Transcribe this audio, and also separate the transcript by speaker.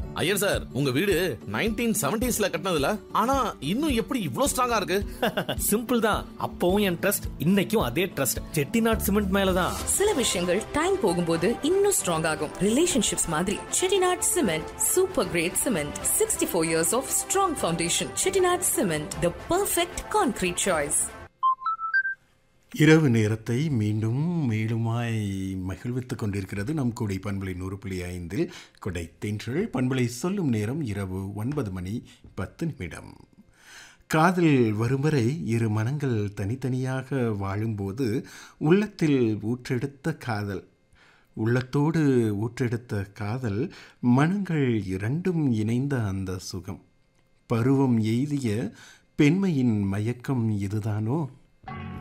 Speaker 1: Iyer sir உங்க வீடு nineteen செவன்டிஸ்ல கட்டினதுல ஆனா இன்னும் எப்படி இவ்ளோ ஸ்ட்ராங்கா இருக்கு
Speaker 2: சிம்பிள் தான் அப்பவும் என் ட்ரஸ்ட் இன்னைக்கும் அதே ட்ரஸ்ட் செட்டிநாட் சிமெண்ட் மேலதான்
Speaker 3: சில விஷயங்கள் டைம் போகும்போது இன்னும் ஸ்ட்ராங் ஆகும் ரிலேஷன்ஷிப்ஸ் மாதிரி Chettinad cement super great cement sixty four years of strong foundation Chettinad cement the perfect concrete choice
Speaker 4: இரவு நேரத்தை மீண்டும் மேலுமாய் மகிழ்வித்துக் கொண்டிருக்கிறது நம் கூடை பண்பலை நூறு புள்ளி ஐந்தில் கொடை தென்றல் பண்பலை சொல்லும் நேரம் இரவு ஒன்பது மணி பத்து நிமிடம் காதல் வரும் வரை இரு மனங்கள் தனித்தனியாக வாழும்போது உள்ளத்தில் ஊற்றெடுத்த காதல் உள்ளத்தோடு ஊற்றெடுத்த காதல் மனங்கள் இரண்டும் இணைந்த அந்த சுகம் பருவம் எய்திய பெண்மையின் மயக்கம் இதுதானோ